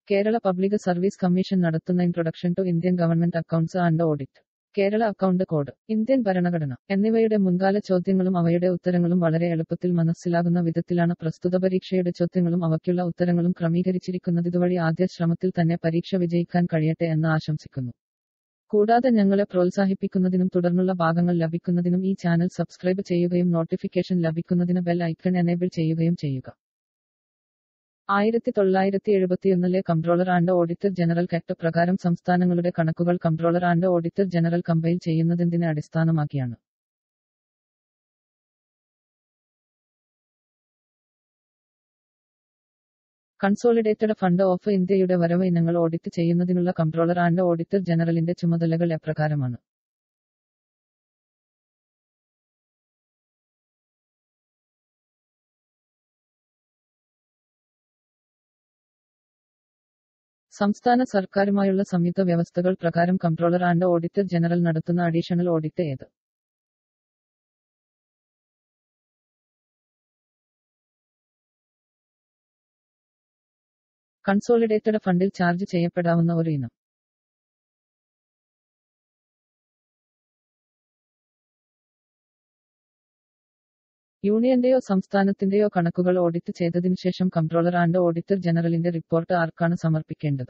Kerala public service commission നടത്തുന്ന introduction to Indian government accounts and audit Kerala account code Indian ഭരണഘടന എന്നിവയുടെ മുൻകാല ചോദ്യങ്ങളും അവയുടെ ഉത്തരങ്ങളും വളരെ എളുപ്പത്തിൽ മനസ്സിലാകുന്ന വിധത്തിലാണ് പ്രസ്തുത പരീക്ഷയുടെ ചോദ്യങ്ങളും അവയ്ക്കുള്ള ഉത്തരങ്ങളും ക്രമീകരിച്ചിരിക്കുന്നത് ഇതുവഴി ആദ്യ ശ്രമത്തിൽ തന്നെ പരീക്ഷ വിജയിക്കാൻ കഴിയട്ടെ എന്ന് ആശംസിക്കുന്നു കൂടാതെ ഞങ്ങളെ പ്രോത്സാഹിപ്പിക്കുന്നതിനും തുടർന്നുള്ള ഭാഗങ്ങൾ ലഭിക്കുന്നതിനും ഈ ചാനൽ സബ്സ്ക്രൈബ് ചെയ്യുകയും നോട്ടിഫിക്കേഷൻ ലഭിക്കുന്നതിന് ബെൽ ഐക്കൺ എനേബിൾ ചെയ്യുകയും ചെയ്യുക ആയിരത്തി തൊള്ളായിരത്തി എഴുപത്തിയൊന്നിലെ comptroller and auditor general act പ്രകാരം സംസ്ഥാനങ്ങളുടെ കണക്കുകൾ comptroller and auditor general compile ചെയ്യുന്നതിനെ അടിസ്ഥാനമാക്കിയാണ് കൺസോളിഡേറ്റഡ് ഫണ്ട് ഓഫ് ഇന്ത്യയുടെ വരവ് ഇനങ്ങൾ ഓഡിറ്റ് ചെയ്യുന്നതിനുള്ള കംട്രോളർ ആൻഡ് ഓഡിറ്റർ ജനറലിന്റെ ചുമതലകൾ എപ്രകാരമാണ് സംസ്ഥാന സർക്കാരുമായുള്ള സംയുക്ത വ്യവസ്ഥകൾ പ്രകാരം കംട്രോളർ ആൻഡ് ഓഡിറ്റർ ജനറൽ നടത്തുന്ന അഡീഷണൽ ഓഡിറ്റ് ഏത് കൺസോളിഡേറ്റഡ് ഫണ്ടിൽ ചാർജ് ചെയ്യപ്പെടാവുന്ന ഒരു ഇനം യൂണിയന്റെയോ സംസ്ഥാനത്തിന്റെയോ കണക്കുകൾ ഓഡിറ്റ് ചെയ്തതിനു ശേഷം കംട്രോളർ ആൻഡ് ഓഡിറ്റർ ജനറലിന്റെ റിപ്പോർട്ട് ആർക്കാണ് സമർപ്പിക്കേണ്ടത്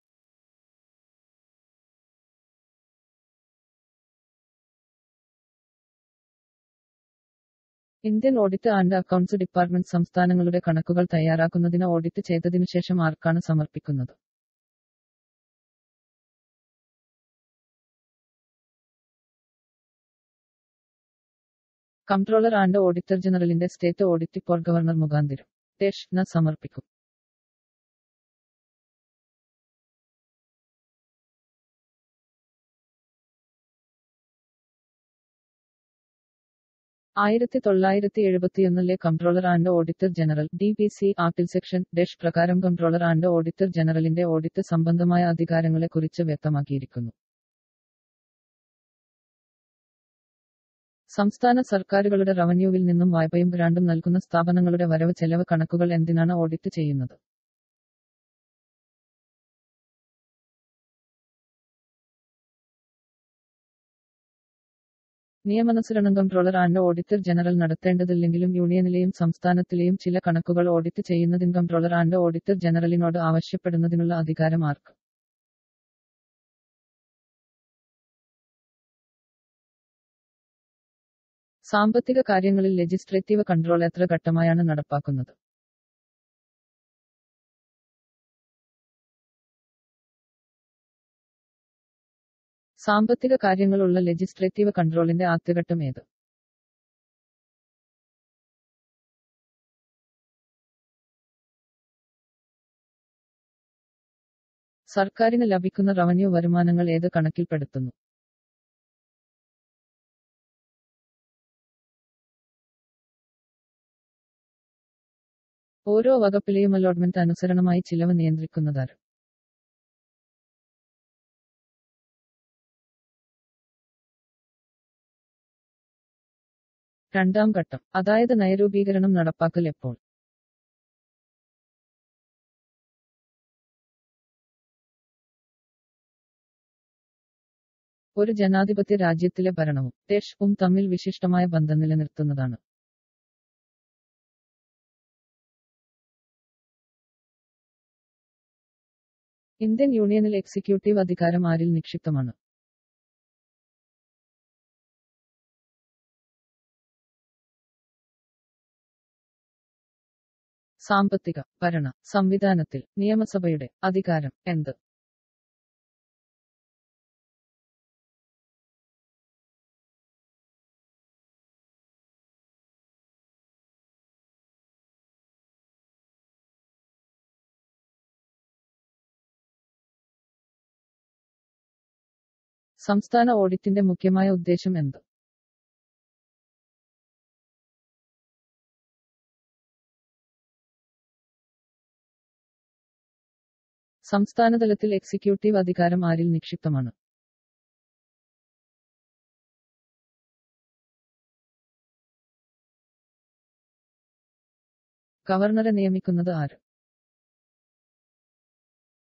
Indian audit and accounts department സംസ്ഥാനങ്ങളുടെ കണക്കുകൾ തയ്യാറാക്കുന്നതിന് ഓഡിറ്റ് ചെയ്തതിനു ശേഷം ആർക്കാണ് സമർപ്പിക്കുന്നത് കംട്രോളർ ആൻഡ് ഓഡിറ്റർ ജനറലിന്റെ സ്റ്റേറ്റ് ഓഡിറ്റ് ഫോർ ഗവർണർ മുഖാന്തിരം ഡേഷ് ന സമർപ്പിക്കും ആയിരത്തി തൊള്ളായിരത്തി എഴുപത്തിയൊന്നിലെ comptroller and auditor general D P C ആക്ടിൽ സെക്ഷൻ ഡേഷ് പ്രകാരം കംട്രോളർ ആൻഡ് ഓഡിറ്റർ ജനറലിന്റെ ഓഡിറ്റ് സംബന്ധമായ അധികാരങ്ങളെ കുറിച്ച് വ്യക്തമാക്കിയിരിക്കുന്നു സംസ്ഥാന സർക്കാരുകളുടെ റവന്യൂവിൽ നിന്നും വായ്പയും ഗ്രാണ്ടും നൽകുന്ന സ്ഥാപനങ്ങളുടെ വരവ് ചെലവ് കണക്കുകൾ എന്തിനാണ് ഓഡിറ്റ് ചെയ്യുന്നത് നിയമനുസരണം കംട്രോളർ ആൻഡ് ഓഡിറ്റർ ജനറൽ നടത്തേണ്ടതില്ലെങ്കിലും യൂണിയനിലെയും സംസ്ഥാനത്തിലെയും ചില കണക്കുകൾ ഓഡിറ്റ് ചെയ്യുന്നതിന് കംട്രോളർ ആൻഡ് ഓഡിറ്റർ ജനറലിനോട് ആവശ്യപ്പെടുന്നതിനുള്ള അധികാരം ആർക്ക് സാമ്പത്തിക കാര്യങ്ങളിൽ ലെജിസ്ലേറ്റീവ് കൺട്രോൾ എത്ര ഘട്ടമായാണ് നടപ്പാക്കുന്നത് സാമ്പത്തിക കാര്യങ്ങളുള്ള ലെജിസ്ലേറ്റീവ് കൺട്രോളിന്റെ ആദ്യഘട്ടം ഏത് സർക്കാരിന് ലഭിക്കുന്ന റവന്യൂ വരുമാനങ്ങൾ ഏത് കണക്കിൽപ്പെടുത്തുന്നു ഓരോ വകുപ്പിലെയും അലോട്ട്മെന്റ് അനുസരണമായി ചിലവ് നിയന്ത്രിക്കുന്നതാര് രണ്ടാം ഘട്ടം അതായത് നയരൂപീകരണം നടപ്പാക്കൽ എപ്പോൾ ഒരു ജനാധിപത്യ രാജ്യത്തിലെ ഭരണവും ദേശവും തമ്മിൽ വിശിഷ്ടമായ ബന്ധം നിലനിർത്തുന്നതാണ് ഇന്ത്യൻ യൂണിയനിൽ എക്സിക്യൂട്ടീവ് അധികാരം ആരിൽ നിക്ഷിപ്തമാണ് സാമ്പത്തിക ഭരണ സംവിധാനത്തിൽ നിയമസഭയുടെ അധികാരം എന്ത് സംസ്ഥാന ഓഡിറ്റിന്റെ മുഖ്യമായ ഉദ്ദേശം എന്ത് സംസ്ഥാനതലത്തിൽ എക്സിക്യൂട്ടീവ് അധികാരം ആരിൽ നിക്ഷിപ്തമാണ് ഗവർണറെ നിയമിക്കുന്നത് ആര്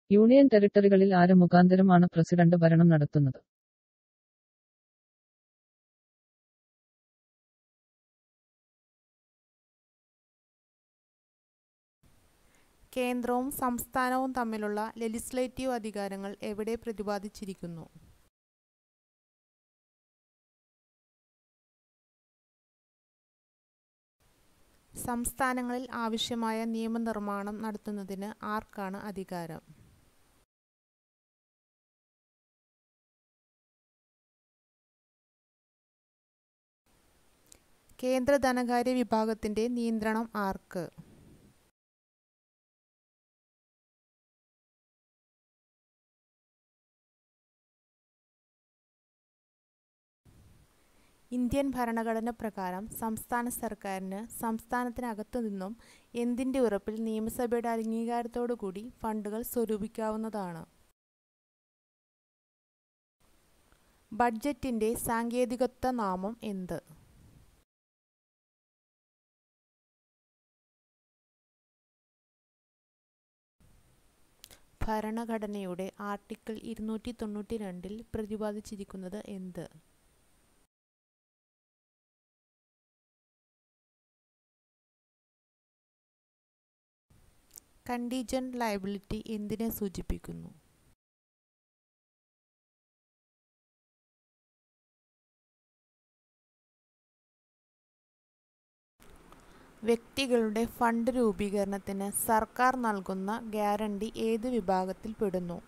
യൂണിയൻ ടെറിട്ടറികളിൽ ആര് മുഖാന്തരമാണ് പ്രസിഡന്റ് ഭരണം നടത്തുന്നത് കേന്ദ്രവും സംസ്ഥാനവും തമ്മിലുള്ള ലെജിസ്ലേറ്റീവ് അധികാരങ്ങൾ എവിടെ പ്രതിപാദിച്ചിരിക്കുന്നു സംസ്ഥാനങ്ങളിൽ ആവശ്യമായ നിയമനിർമ്മാണം നടത്തുന്നതിന് ആർക്കാണ് അധികാരം കേന്ദ്ര ധനകാര്യ വിഭാഗത്തിന്റെ നിയന്ത്രണം ആർക്ക് ഇന്ത്യൻ ഭരണഘടന പ്രകാരം സംസ്ഥാന സർക്കാരിന് സംസ്ഥാനത്തിനകത്തു നിന്നും എന്തിന്റെ ഉറപ്പിൽ നിയമസഭയുടെ അംഗീകാരത്തോടുകൂടി ഫണ്ടുകൾ സ്വരൂപിക്കാവുന്നതാണ് ബഡ്ജറ്റിന്റെ സാങ്കേതികത്വ നാമം എന്ത് ഭരണഘടനയുടെ ആർട്ടിക്കിൾ ഇരുന്നൂറ്റി തൊണ്ണൂറ്റി രണ്ടിൽ പ്രതിപാദിച്ചിരിക്കുന്നത് എന്ത് കണ്ടീജന്റ് ലയബിലിറ്റി എന്തിനെ സൂചിപ്പിക്കുന്നു വ്യക്തികളുടെ ഫണ്ട് രൂപീകരണത്തിന് സർക്കാർ നൽകുന്ന ഗ്യാരണ്ടി ഏത് വിഭാഗത്തിൽ പെടുന്നു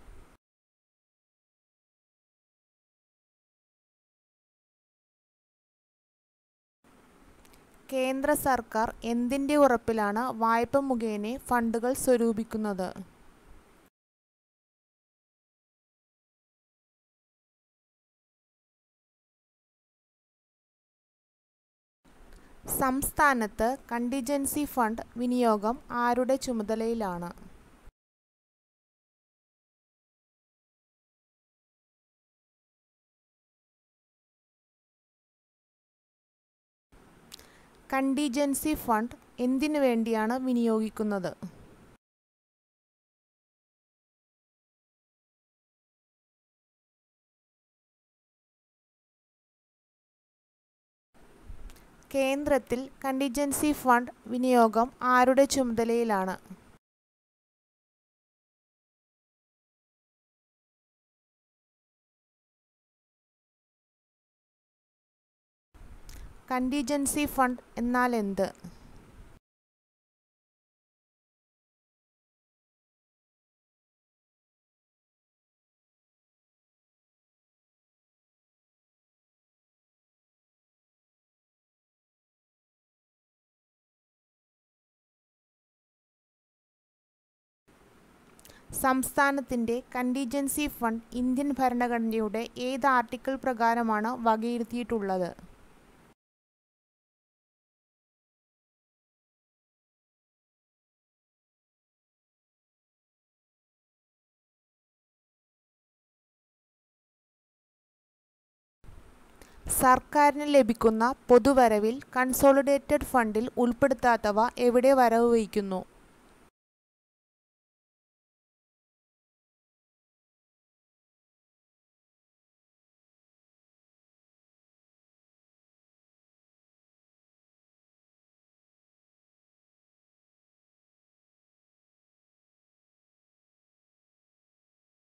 കേന്ദ്ര സർക്കാർ എന്തിന്റെ ഉറപ്പിലാണ് വായ്പ മുഖേന ഫണ്ടുകൾ സ്വരൂപിക്കുന്നത് സംസ്ഥാനത്ത് കണ്ടിജൻസി ഫണ്ട് വിനിയോഗം ആരുടെ ചുമതലയിലാണ് കണ്ടിജൻസി ഫണ്ട് എന്തിനു വേണ്ടിയാണ് വിനിയോഗിക്കുന്നത് കേന്ദ്രത്തിൽ കണ്ടിജൻസി ഫണ്ട് വിനിയോഗം ആരുടെ ചുമതലയിലാണ് കണ്ടിജൻസി ഫണ്ട് എന്നാൽ എന്ത് സംസ്ഥാനത്തിന്റെ കണ്ടിജൻസി ഫണ്ട് ഇന്ത്യൻ ഭരണഘടനയുടെ ഏത് ആർട്ടിക്കിൾ പ്രകാരമാണ് വകയിരുത്തിയിട്ടുള്ളത് സർക്കാരിന് ലഭിക്കുന്ന പൊതുവരവിൽ കൺസോളിഡേറ്റഡ് ഫണ്ടിൽ ഉൾപ്പെടുത്താത്തവ എവിടെ വരവ് വയ്ക്കുന്നു